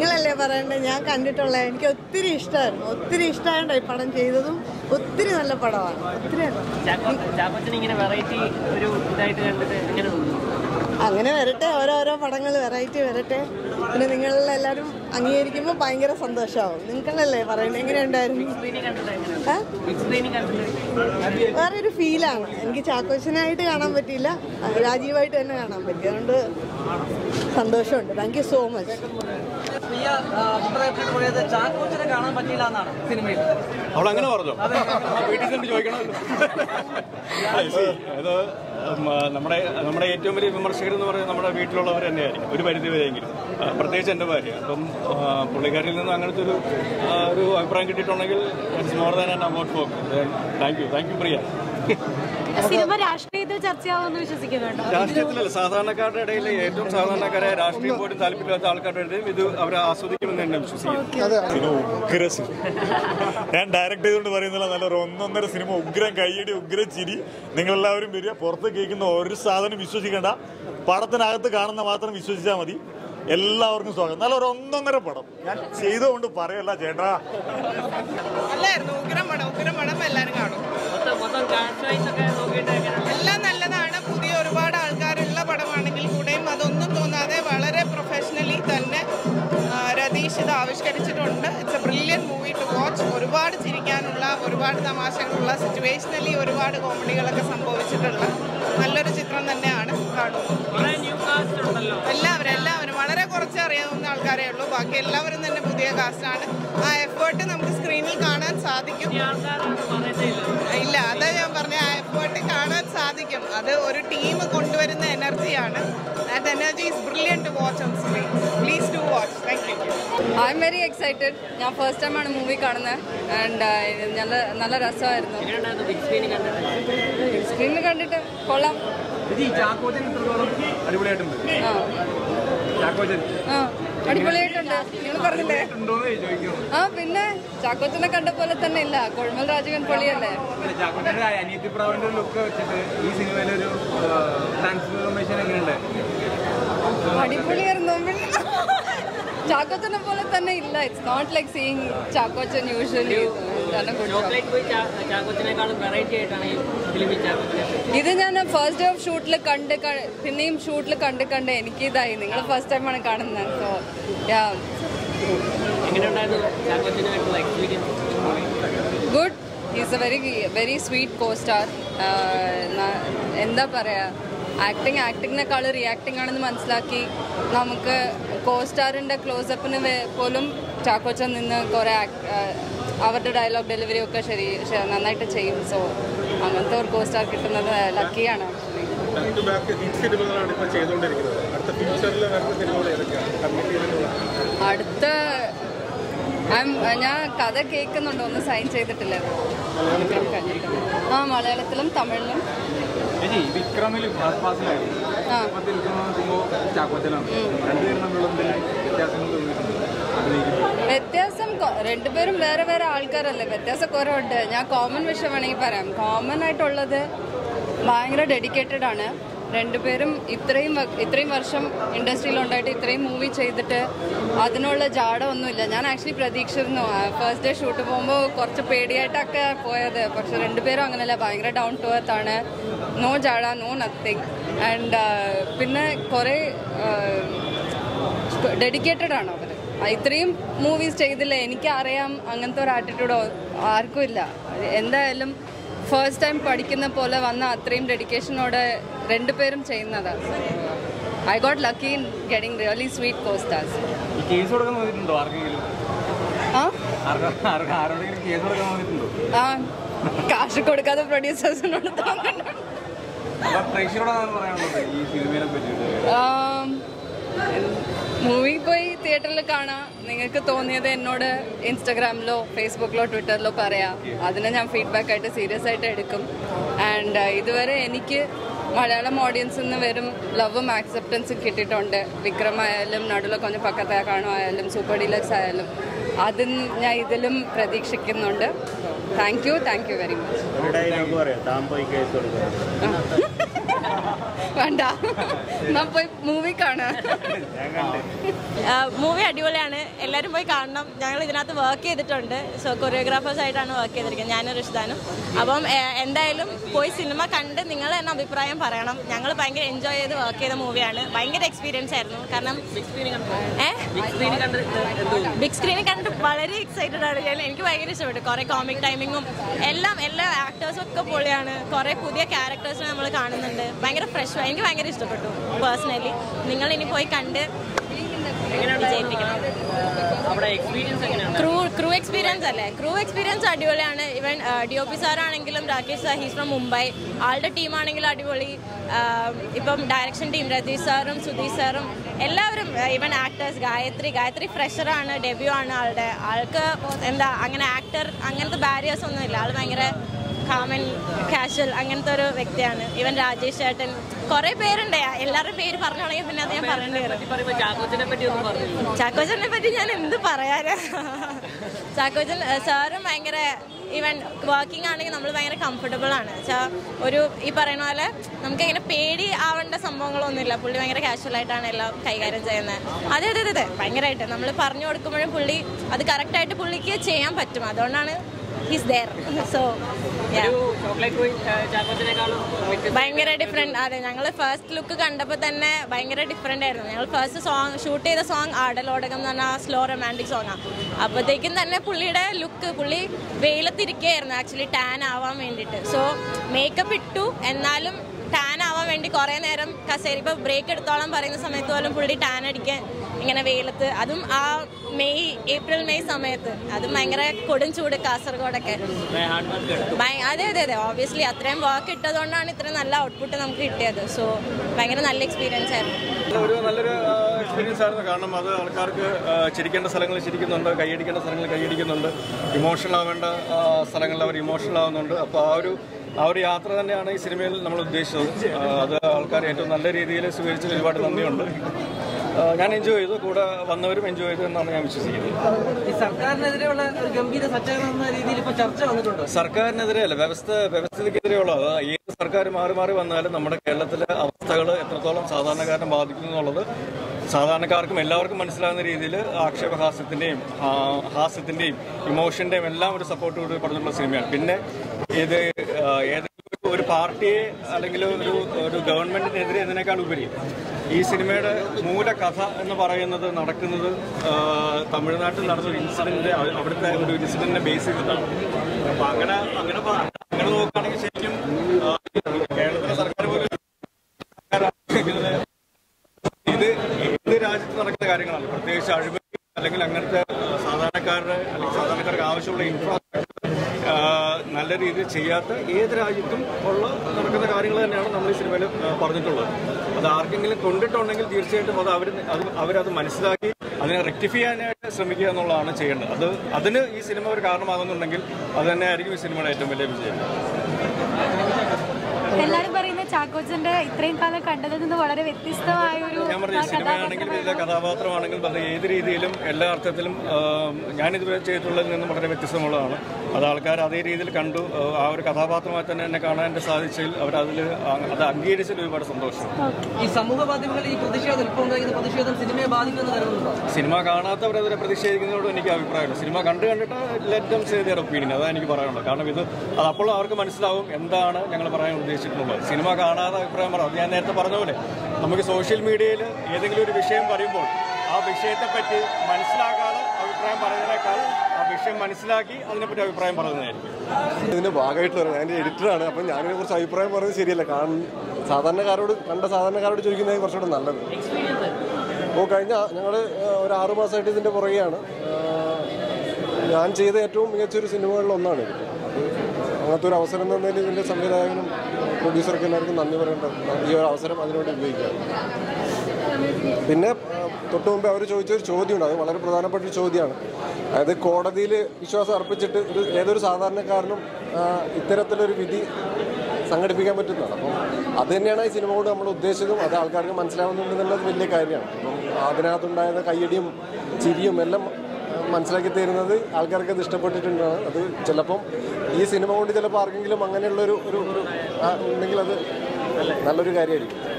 നിങ്ങളല്ലേ പറയണ്ടേ ഞാൻ കണ്ടിട്ടുള്ള എനിക്ക് ഒത്തിരി ഇഷ്ടമായിരുന്നു ഒത്തിരി ഇഷ്ടമായിട്ടാണ് ഈ പടം ചെയ്തതും ഒത്തിരി നല്ല പടമാണ് ഒത്തിരി ചാക്കോച്ചൻ ഇങ്ങനെ വെറൈറ്റി ഒരു ഇതായിട്ട് കണ്ടിട്ട് എങ്ങനെ തോന്നുന്നു അങ്ങനെ വരട്ടെ ഓരോരോ പടങ്ങൾ വെറൈറ്റി വരട്ടെ പിന്നെ നിങ്ങളെല്ലാവരും അംഗീകരിക്കുമ്പോൾ ഭയങ്കര സന്തോഷമാവും നിങ്ങളല്ലേ പറയുന്നത് എങ്ങനെയുണ്ടായിരുന്നു സ്ക്രീനിൽ കണ്ടിട്ട് എങ്ങനെയാണ് ആ? ബിഗ് സ്ക്രീനിൽ കണ്ടിട്ട് വേറെ ഒരു ഫീലാണ് എനിക്ക് ചാക്കോച്ചനായിട്ട് കാണാൻ പറ്റിയില്ല രാജീവായിട്ട് തന്നെ കാണാൻ പറ്റി അതുകൊണ്ട് സന്തോഷമുണ്ട് thank you so much Priya അഭിപ്രായപ്പെട്ടു പോയത് ചാക്കോച്ചനെ കാണാൻ പറ്റിയില്ല എന്നാണ് സിനിമയിൽ അവൾ അങ്ങനെ പറഞ്ഞോ വീട്ടിൽ ചെന്ന് ചോദിക്കണമല്ലോ I see. അത് ഉം, ആ, നമ്മുടെ നമ്മുടെ ഏറ്റവും വലിയ വിമർശകർ എന്ന് പറയുന്നത് നമ്മുടെ വീട്ടിലുള്ളവർ തന്നെയായിരിക്കും ഒരു പരിധി വരെയെങ്കിലും ആ, പ്രത്യേകിച്ച് എൻ്റെ ഭാര്യ അപ്പം ആ, പുള്ളിക്കാരിൽ നിന്ന് അങ്ങനത്തെ ഒരു ആ, ഒരു അഭിപ്രായം കിട്ടിയിട്ടുണ്ടെങ്കിൽ it's more than an about for thank you thank you Priya cinema രാഷ്ട്രീയത്തിൽ ചർച്ചയാവുമെന്ന് വിശ്വസിക്കുന്നുണ്ടോ രാഷ്ട്രീയത്തിലല്ല സാധാരണക്കാരുടെ ഇടയിൽ ഏറ്റവും സാധാരണക്കാരായ രാഷ്ട്രീയം പോലും താല്പര്യമില്ലാത്ത ആൾക്കാരുടെ ഇടയിൽ ഇത് അവർ ആസ്വദിക്കുമെന്ന് തന്നെ വിശ്വസിക്കുന്നു സിനിമ ഉഗ്ര സിനിമ ഞാൻ ഡയറക്റ്റ് ചെയ്തുകൊണ്ട് പറയുന്നില്ല നല്ലൊരു ഒന്നൊന്നര സിനിമ ഉഗ്രം കൈയടി ഉഗ്രം ചിരി നിങ്ങളെല്ലാവരും വരിക പുറത്ത് കേൾക്കുന്ന ഒരു സാധനം വിശ്വസിക്കേണ്ട പടത്തിനകത്ത് കാണുന്ന മാത്രം വിശ്വസിച്ചാൽ മതി എല്ലാവർക്കും സ്വാഗതം നല്ലൊരു ഒന്നൊന്നര പടം ഞാൻ ചെയ്തുകൊണ്ട് പറയല്ല ചേട്ടാ നല്ലായിരുന്നു ഉഗ്രം പടം ഉഗ്രം പടം എല്ലാവരും കാണും മൊത്തം മൊത്തം കാഷ് വൈസ് ഒക്കെ നോക്കിയിട്ട് എങ്ങനെയുണ്ട് എല്ലാം നല്ലതാണ് പുതിയ ഒരുപാട് ആൾക്കാരുള്ള പടമാണെങ്കിൽ കൂടെയും അതൊന്നും തോന്നാതെ വളരെ പ്രൊഫഷണലി തന്നെ ആ, രതീഷ് ഇത് ആവിഷ്കരിച്ചിട്ടുണ്ട് it's a brilliant movie to watch ഒരുപാട് ചിരിക്കാനുള്ള ഒരുപാട് തമാശകളുള്ള സിറ്റുവേഷനലി ഒരുപാട് കോമഡികളൊക്കെ സംഭവിച്ചിട്ടുള്ള നല്ലൊരു ചിത്രം തന്നെയാണ് കാണുന്നത് കുറെ ന്യൂ കാസ്റ്റ് ഉണ്ടല്ലോ എല്ലാവരും എല്ലാവരും വളരെ കുറച്ച് അറിയാവുന്ന ആൾക്കാരേ ഉള്ളൂ ബാക്കി എല്ലാവരും തന്നെ പുതിയ കാസ്റ്റാണ് ആ എഫേർട്ട് നമുക്ക് സ്ക്രീനിൽ കാണാൻ സാധിക്കും ഈ ആൾക്കാരൊന്നും പറയുന്നേ ഇല്ല ഇല്ല അതാ ഞാൻ പറഞ്ഞ ആ എഫേർട്ട് കാണാൻ സാധിക്കും അത് ഒരു ടീം കൊണ്ടുവരുന്ന എനർജിയാണ് that energy is brilliant to watch on screen please to watch thank you I am very excited ഞാൻ ഫസ്റ്റ് ടൈമാണ് മൂവി കാണുന്നത് ആൻഡ് നല്ല നല്ല രസമായിരുന്നു എങ്ങനെയുണ്ടായിരുന്നു ബിഗ് സ്ക്രീനിൽ കണ്ടിട്ട് സ്ക്രീനിൽ കണ്ടിട്ട് കൊള്ളാം ഇത് ഈ ചാക്കോച്ചൻ ഇത്രത്തോളം അടിപൊളിയായിട്ടുണ്ട് ആ ചാക്കോച്ചൻ ആ അടിപൊളിയായിട്ടുണ്ട് നിങ്ങൾ പറഞ്ഞില്ലേ ഉണ്ടോന്ന് ചോദിക്കുന്നു ആ പിന്നെ ചാക്കോച്ചനെ കണ്ട പോലെ തന്നെ ഇല്ല കൊഴമൽ രാജകൻ പൊളിയല്ലേ ചാക്കോച്ചന്റെ അനിയത്തി പ്രാവിന്റെ ലുക്ക് വെച്ചിട്ട് ഈ സിനിമയിലൊരു ട്രാൻസ്ഫോർമേഷൻ എങ്ങനെയുണ്ട് അടിപൊളിയായിരുന്നു പിന്നെ ചാക്കോച്ചനെ പോലെ തന്നെ ഇല്ല it's not like seeing Chakochan usually chocolate പോയി ചാക്കോച്ചനേക്കാളും വെറൈറ്റി ആയിട്ടാണ് ഈ ഫിലിമിൽ ചാക്കോച്ചനെ ഇത് ഞാൻ ഫസ്റ്റ് ഡേ ഓഫ് ഷൂട്ടിൽ കണ്ട് ക- പിന്നെയും ഷൂട്ടിൽ കണ്ട് കണ്ട് എനിക്ക് ഇതായി നിങ്ങൾ ഫസ്റ്റ് ടൈമാണ് കാണുന്നത് സോ യാ എങ്ങനെയുണ്ടായിരുന്നു ചാക്കോച്ചനായിട്ടുള്ള experience good is a very very sweet co star എന്താ പറയുക ആക്ടിങ് ആക്ടിങ്ങിനേക്കാൾ റിയാക്ടിങ് ആണെന്ന് മനസ്സിലാക്കി നമുക്ക് കോ സ്റ്റാറിൻ്റെ ക്ലോസപ്പിന് പോലും ചാക്കോച്ചൻ നിന്ന് കുറേ ആക്ട് അവരുടെ ഡയലോഗ് ഡെലിവറി ഒക്കെ ശരി ശ- നന്നായിട്ട് ചെയ്യും സോ അങ്ങനത്തെ ഒരു കോ സ്റ്റാർ കിട്ടുന്നത് ലക്കിയാണ് ബാക്ക് ടു ബാക്ക് ഹിറ്റ് സിനിമകളാണ് ഇപ്പോൾ ചെയ്തുകൊണ്ടിരിക്കുന്നത് അടുത്ത ഫ്യൂച്ചറിൽ വരുന്ന സിനിമകൾ ഏതൊക്കെയാണ് കമ്മിറ്റ് ചെയ്തിട്ടുള്ള അടുത്ത I'm- ഞാൻ കഥ കേൾക്കുന്നുണ്ട് ഒന്ന് സൈൻ ചെയ്തിട്ടില്ല ആ മലയാളത്തിലും തമിഴിലും ചേച്ചി വിക്രമിൽ ഫാസ്റ്റ് പാസിലായിരുന്നു ആ പത്തിൽ നോക്കുമ്പോൾ ചാക്കോച്ചനാണ് രണ്ടുപേരും തമ്മിലുള്ള എന്തെങ്കിലും വ്യത്യാസങ്ങൾ തോന്നിയിട്ടുണ്ട് അഭിനയിക്കുമ്പോൾ വ്യത്യാസം കൊ- രണ്ടുപേരും വേറെ വേറെ ആൾക്കാരല്ലേ വ്യത്യാസം കുറെ ഉണ്ട് ഞാൻ കോമൺ വിഷയം വേണമെങ്കിൽ പറയാം കോമൺ ആയിട്ടുള്ളത് ഭയങ്കര ഡെഡിക്കേറ്റഡ് ആണ് രണ്ടുപേരും ഇത്രയും വ- ഇത്രയും വർഷം ഇൻഡസ്ട്രിയിൽ ഉണ്ടായിട്ട് ഇത്രയും മൂവി ചെയ്തിട്ട് അതിനുള്ള ജാട ഒന്നുമില്ല ഞാൻ ആക്ച്വലി പ്രതീക്ഷിച്ചിരുന്നു ഫസ്റ്റ് ഡേ ഷൂട്ട് പോകുമ്പോൾ കുറച്ച് പേടിയായിട്ടൊക്കെ പോയത് പക്ഷെ രണ്ടുപേരും അങ്ങനെയല്ല ഭയങ്കര ഡൗൺ ടു എർത്ത് ആണ് നോ ജാട നോ നത്തിങ് ആൻഡ് പിന്നെ കുറേ ഡെഡിക്കേറ്റഡ് ആണ് അവർ ഇത്രയും മൂവീസ് ചെയ്തില്ല എനിക്ക് അറിയാം അങ്ങനത്തെ ഒരു ആറ്റിറ്റ്യൂഡ് ആർക്കും ഇല്ല എന്തായാലും ഫസ്റ്റ് ടൈം പഠിക്കുന്ന പോലെ വന്ന അത്രയും ഡെഡിക്കേഷനോടെ രണ്ടുപേരും ചെയ്യുന്നതാണ് I got lucky in getting really sweet costars ഈ കേസ് കൊടുക്കാൻ നോക്കിയിട്ടുണ്ടോ ആർക്കെങ്കിലും ആ ആർക്കും ആർക്കും ആരോടെങ്കിലും കേസ് കൊടുക്കാൻ നോക്കിയിട്ടുണ്ടോ ആ കാശ് കൊടുക്കാതെ പ്രൊഡ്യൂസേഴ്സിനോട് തോന്നുന്നുണ്ട് അപ്പൊ പ്രേക്ഷകരോടാണ് പറയാനുള്ളത് ഈ സിനിമയെ പറ്റിയിട്ട് മൂവി പോയി തിയേറ്ററിൽ കാണാം നിങ്ങൾക്ക് തോന്നിയത് എന്നോട് ഇൻസ്റ്റഗ്രാമിലോ ഫേസ്ബുക്കിലോ ട്വിറ്ററിലോ പറയാം അതിനെ ഞാൻ ഫീഡ്ബാക്ക് ആയിട്ട് സീരിയസ് ആയിട്ട് എടുക്കും ആൻഡ് ഇതുവരെ എനിക്ക് മലയാളം ഓഡിയൻസിൽ നിന്ന് വരും ലവും ആക്സെപ്റ്റൻസും കിട്ടിയിട്ടുണ്ട് വിക്രം ആയാലും നടുല കൊഞ്ഞ പക്കത്തെ കാണോ ആയാലും സൂപ്പർ ഡീലക്സ് ആയാലും അതിൽ ഞാൻ ഇതിലും പ്രതീക്ഷിക്കുന്നുണ്ട് thank you thank you very much വേണ്ട എന്നാ പോയി മൂവി കാണാം മൂവി അടിപൊളിയാണ് എല്ലാവരും പോയി കാണണം ഞങ്ങൾ ഇതിനകത്ത് വർക്ക് ചെയ്തിട്ടുണ്ട് സോ കൊറിയോഗ്രാഫേഴ്സ് ആയിട്ടാണ് വർക്ക് ചെയ്തിരിക്കുന്നത് ഞാനും റിഷ്ദാനും അപ്പം ഏഹ്, എന്തായാലും പോയി സിനിമ കണ്ട് നിങ്ങൾ തന്നെ അഭിപ്രായം പറയണം ഞങ്ങൾ ഭയങ്കര എൻജോയ് ചെയ്ത് വർക്ക് ചെയ്ത മൂവിയാണ് ഭയങ്കര എക്സ്പീരിയൻസ് ആയിരുന്നു കാരണം ഏഹ് ബിഗ് സ്ക്രീനിൽ കണ്ട് എന്തോ ബിഗ് സ്ക്രീനിൽ കണ്ടിട്ട് വളരെ എക്സൈറ്റഡ് ആണ് ഞാൻ എനിക്ക് ഭയങ്കര ഇഷ്ടപ്പെട്ടു കുറെ കോമിക് ടൈമിങ്ങും എല്ലാം എല്ലാ ആക്ടേഴ്സും ഒക്കെ പൊളിയാണ് കുറെ പുതിയ ക്യാരക്ടേഴ്സിനെ നമ്മൾ കാണുന്നുണ്ട് ഭയങ്കര ഫ്രഷ് എനിക്ക് ഭയങ്കര ഇഷ്ടപ്പെട്ടു പേഴ്സണലി നിങ്ങൾ ഇനി പോയി കണ്ട് വിജയിപ്പിക്കണം അവിടെ എക്സ്പീരിയൻസ് എങ്ങനെയാണ് ക്രൂ ക്രൂ എക്സ്പീരിയൻസ് അല്ലേ ക്രൂ എക്സ്പീരിയൻസ് അടിപൊളിയാണ് ഇവൻ ഡി ഒ പി സാറാണെങ്കിലും Rakesh sir he's from Mumbai ആളുടെ ടീമാണെങ്കിലും അടിപൊളി ആ, ഇപ്പം ഡയറക്ഷൻ ടീം രതീഷ് സാറും സുധീഷ് സാറും എല്ലാവരും ഇവൻ ആക്ടേഴ്സ് ഗായത്രി ഗായത്രി ഫ്രഷറാണ് ഡെബ്യൂ ആണ് ആളുടെ ആൾക്ക് എന്താ അങ്ങനെ ആക്ടർ അങ്ങനത്തെ ബാരിയേഴ്സ് ഒന്നുമില്ല ആൾ ഭയങ്കര കാമൻ കാഷ്വൽ അങ്ങനത്തെ ഒരു വ്യക്തിയാണ് ഇവൻ രാജേഷ് ചേട്ടൻ കുറെ പേരുണ്ട് എല്ലാവരുടെയും പേര് പറഞ്ഞു തുടങ്ങിയ പിന്നെ അത് ഞാൻ പറയേണ്ടി വരും പറയുമ്പോൾ ചാക്കോച്ചിനെ പറ്റി ഒന്നും പറഞ്ഞു ചാക്കോച്ചനെ പറ്റി ഞാൻ എന്ത് പറയാനാ ചാക്കോച്ചൻ ഏഹ്, സാറും ഭയങ്കര ഈവൻ വർക്കിംഗ് ആണെങ്കിൽ നമ്മൾ ഭയങ്കര കംഫർട്ടബിൾ ആണ് വെച്ചാൽ ഒരു ഈ പറയുന്ന പോലെ നമുക്ക് ഇങ്ങനെ പേടി ആവേണ്ട സംഭവങ്ങളൊന്നുമില്ല പുള്ളി ഭയങ്കര കാഷ്വൽ ആയിട്ടാണ് എല്ലാം കൈകാര്യം ചെയ്യുന്നത് അതെ അതെ അതെ അതെ ഭയങ്കരമായിട്ട് നമ്മൾ പറഞ്ഞു കൊടുക്കുമ്പോഴും പുള്ളി അത് കറക്റ്റായിട്ട് പുള്ളിക്ക് ചെയ്യാൻ പറ്റും അതുകൊണ്ടാണ് ഹിസ് ദയർ സോ ഒരു ചോക്ലേറ്റ് ബോയ് ചാക്കോച്ചിനേക്കാളും വ്യത്യസ്ത ഭയങ്കര ഡിഫറെന്റ് അതെ ഞങ്ങൾ ഫസ്റ്റ് ലുക്ക് കണ്ടപ്പോൾ തന്നെ ഭയങ്കര ഡിഫറെന്റ് ആയിരുന്നു ഞങ്ങൾ ഫസ്റ്റ് സോങ് ഷൂട്ട് ചെയ്ത സോങ് ആടലോടകം എന്ന് പറഞ്ഞാൽ സ്ലോ റൊമാൻറ്റിക് സോങ്ങാണ് അപ്പോഴത്തേക്കും തന്നെ പുള്ളിയുടെ ലുക്ക് പുള്ളി വെയിലത്തിരിക്കുകയായിരുന്നു ആക്ച്വലി ടാൻ ആവാൻ വേണ്ടിയിട്ട് സോ മേക്കപ്പ് ഇട്ടു എന്നാലും ടാൻ ആവാൻ വേണ്ടി കുറേ നേരം കസേര ഇപ്പോൾ ബ്രേക്ക് എടുത്തോളം പറയുന്ന സമയത്ത് പോലും പുള്ളി ടാൻ അടിക്കാൻ ഇങ്ങനെ വെയിലത്ത് അതും ആ മെയ് ഏപ്രിൽ മെയ് സമയത്ത് അതും ഭയങ്കര കൊടും ചൂട് കാസർഗോഡൊക്കെ ഹാർഡ് വർക്ക് എടുത്തു ഭയ- അതെ അതെ അതെ ഓബിയസ്ലി അത്രയും വർക്ക് ഇട്ടതുകൊണ്ടാണ് ഇത്രയും നല്ല ഔട്ട്പുട്ട് നമുക്ക് കിട്ടിയത് സോ ഭയങ്കര നല്ല എക്സ്പീരിയൻസ് ആയിരുന്നു ഒരു നല്ലൊരു എക്സ്പീരിയൻസ് ആയിരുന്നു കാരണം അത് ആൾക്കാർക്ക് ആ, ചിരിക്കേണ്ട സ്ഥലങ്ങളിൽ ചിരിക്കുന്നുണ്ട് കൈയടിക്കേണ്ട സ്ഥലങ്ങളിൽ കൈയടിക്കുന്നുണ്ട് ഇമോഷണൽ ആവേണ്ട ആ, സ്ഥലങ്ങളിൽ അവർ ഇമോഷണൽ ആവുന്നുണ്ട് അപ്പോൾ ആ ഒരു ആ ഒരു യാത്ര തന്നെയാണ് ഈ സിനിമയിൽ നമ്മൾ ഉദ്ദേശിച്ചത് ആ, അത് ആൾക്കാർ ഏറ്റവും നല്ല രീതിയിൽ സ്വീകരിച്ചതിൽ ഒരുപാട് നന്ദിയുണ്ട് ആ, ഞാൻ എൻജോയ് ചെയ്തു കൂടെ വന്നവരും എൻജോയ് ചെയ്തു എന്നാണ് ഞാൻ വിശ്വസിക്കുന്നത് ഈ സർക്കാരിനെതിരെയുള്ള ഒരു ഗംഭീര സജ്ജീകരണം എന്ന രീതിയിൽ ഇപ്പൊ ചർച്ച വന്നിട്ടുണ്ട് സർക്കാരിനെതിരെ അല്ല വ്യവസ്ഥ വ്യവസ്ഥയ്ക്കെതിരെയുള്ള അത് ഏത് സർക്കാർ മാറി മാറി വന്നാലും നമ്മുടെ കേരളത്തിലെ അവസ്ഥകൾ എത്രത്തോളം സാധാരണക്കാരനെ ബാധിക്കുന്നു എന്നുള്ളത് സാധാരണക്കാർക്കും എല്ലാവർക്കും മനസ്സിലാകുന്ന രീതിയിൽ ആക്ഷേപഹാസ്യത്തിൻ്റെയും ഹാസ്യത്തിൻ്റെയും ഇമോഷൻ്റെയും എല്ലാം ഒരു സപ്പോർട്ട് കൂടി പറഞ്ഞിട്ടുള്ള സിനിമയാണ് പിന്നെ ഇത് ആ, ഏതെങ്കിലും ഒരു പാർട്ടിയെ അല്ലെങ്കിൽ ഒരു ഒരു ഗവൺമെന്റിനെതിരെ എന്നതിനേക്കാൾ ഉപരി ഈ സിനിമയുടെ മൂലകഥ എന്ന് പറയുന്നത് നടക്കുന്നത് ആ, തമിഴ്നാട്ടിൽ നടന്ന ഒരു ഇൻസിഡന്റ് അവിടുത്തെ ഒരു ഇൻസിഡന്റിനെ ബേസ് ചെയ്തിട്ടാണ് അപ്പൊ അങ്ങനെ അങ്ങനെ പ- അങ്ങനെ നോക്കുകയാണെങ്കിൽ ശരിക്കും ആ, കേരളത്തിലെ സർക്കാർ പോലും ഇത് ഇത് ഏത് രാജ്യത്ത് നടക്കുന്ന കാര്യങ്ങളാണ് പ്രത്യേകിച്ച് അഴിമതി അല്ലെങ്കിൽ അങ്ങനത്തെ ആ, സാധാരണക്കാരുടെ അല്ലെങ്കിൽ സാധാരണക്കാർക്ക് ആവശ്യമുള്ള ഇൻഫ്രാസ്ട്രക്ചർ നല്ല രീതിയിൽ ചെയ്യാത്ത ഏത് രാജ്യത്തും ഉള്ള നടക്കുന്ന കാര്യങ്ങൾ തന്നെയാണ് നമ്മൾ ഈ സിനിമയിൽ ആ, പറഞ്ഞിട്ടുള്ളത് അത് ആർക്കെങ്കിലും കൊണ്ടിട്ടുണ്ടെങ്കിൽ തീർച്ചയായിട്ടും അത് അവർ അത് അവരത് മനസ്സിലാക്കി അതിനെ റെക്ടിഫൈ ചെയ്യാനായിട്ട് ശ്രമിക്കുക എന്നുള്ളതാണ് ചെയ്യേണ്ടത് അത് അതിന് ഈ സിനിമ ഒരു കാരണമാകുന്നുണ്ടെങ്കിൽ അത് തന്നെയായിരിക്കും ഈ സിനിമയുടെ ഏറ്റവും വലിയ വിജയം എല്ലാരും പറയുന്ന ചാക്കോച്ചന്റെ ഇത്രയും കാലം കണ്ടതിൽ നിന്ന് വളരെ വ്യത്യസ്തമായ ഒരു ഞാൻ പറഞ്ഞ സിനിമയാണെങ്കിലും ഇതിലെ കഥാപാത്രമാണെങ്കിലും അത് ഏത് രീതിയിലും എല്ലാ അർത്ഥത്തിലും ആ, ഞാനിതുവരെ ചെയ്തിട്ടുള്ളതിൽ നിന്നും വളരെ വ്യത്യസ്തമുള്ളതാണ് അത് ആൾക്കാർ അതേ രീതിയിൽ കണ്ടു ആ, ആ ഒരു കഥാപാത്രമായി തന്നെ എന്നെ കാണാൻ സാധിച്ചതിൽ അവരതിൽ അത് അംഗീകരിച്ചതിൽ ഒരുപാട് സന്തോഷം ഈ സമൂഹ മാധ്യമങ്ങളിൽ ഈ പ്രതിഷേധം ഇപ്പോൾ ഉണ്ടായിരുന്ന പ്രതിഷേധം സിനിമയെ ബാധിക്കുമെന്ന് കരുതുന്നുണ്ടോ സിനിമ കാണാത്തവരതിനെ പ്രതിഷേധിക്കുന്നതോട് എനിക്ക് അഭിപ്രായമുണ്ട് സിനിമ കണ്ടു കണ്ടിട്ട് let them say their opinion അതാണ് എനിക്ക് പറയാനുള്ളത് കാരണം ഇത് അത് അപ്പോൾ അവർക്ക് മനസ്സിലാവും എന്താണ് ഞങ്ങൾ പറയാൻ ഉദ്ദേശിച്ചിട്ടുള്ളത് സിനിമ കാണാതെ അഭിപ്രായം പറയാം അത് ഞാൻ നേരത്തെ പറഞ്ഞ പോലെ നമുക്ക് സോഷ്യൽ മീഡിയയിൽ ഏതെങ്കിലും ഒരു വിഷയം പറയുമ്പോൾ ആ വിഷയത്തെപ്പറ്റി മനസ്സിലാക്കാതെ അഭിപ്രായം പറയുന്നതിനേക്കാൾ ആ വിഷയം മനസ്സിലാക്കി അതിനെപ്പറ്റി അഭിപ്രായം പറയുന്നതായിരിക്കും ഇതിന്റെ ഭാഗമായിട്ട് പറയാം ഞാൻ എഡിറ്ററാണ് അപ്പം ഞാനിതിനെ കുറിച്ച് അഭിപ്രായം പറയുന്നത് ശരിയല്ല കാരണം സാധാരണക്കാരോട് കണ്ട സാധാരണക്കാരോട് ചോദിക്കുന്നത് കുറച്ചുകൂടെ നല്ലത് അപ്പോൾ കഴിഞ്ഞ ഞങ്ങൾ ഒരു ആറു മാസമായിട്ട് ഇതിൻ്റെ പുറകെയാണ് ആ, ഞാൻ ചെയ്ത ഏറ്റവും മികച്ചൊരു സിനിമകളിൽ ഒന്നാണ് ഇത് അങ്ങനത്തെ ഒരു അവസരം തന്നതിൽ ഇതിൻ്റെ സംവിധായകനും പ്രൊഡ്യൂസർക്കും എല്ലാവർക്കും നന്ദി പറയേണ്ടത് ഈ ഒരു അവസരം അതിനുവേണ്ടി ഉപയോഗിക്കുകയാണ് പിന്നെ ആ, തൊട്ട് മുമ്പേ അവർ ചോദിച്ചൊരു ചോദ്യമുണ്ട് അത് വളരെ പ്രധാനപ്പെട്ട ഒരു ചോദ്യമാണ് അതായത് കോടതിയിൽ വിശ്വാസം അർപ്പിച്ചിട്ട് ഒരു ഏതൊരു സാധാരണക്കാരനും ആ, ഇത്തരത്തിലൊരു വിധി സംഘടിപ്പിക്കാൻ പറ്റുന്നതാണ് അപ്പം അത് തന്നെയാണ് ഈ സിനിമ കൊണ്ട് നമ്മൾ ഉദ്ദേശിച്ചതും അത് ആൾക്കാർക്ക് മനസ്സിലാവുന്നുണ്ടെന്നുള്ളത് വലിയ കാര്യമാണ് അപ്പം അതിനകത്തുണ്ടായത് കയ്യടിയും ചിരിയും എല്ലാം ആ, മനസ്സിലാക്കി തരുന്നത് ആൾക്കാർക്ക് അത് ഇഷ്ടപ്പെട്ടിട്ടുണ്ടാണ് അത് ചിലപ്പം ഈ സിനിമ കൊണ്ട് ചിലപ്പോൾ ആർക്കെങ്കിലും അങ്ങനെയുള്ളൊരു ഒരു ഒരു ആ, ഉണ്ടെങ്കിൽ അത് നല്ലൊരു കാര്യമായിരിക്കും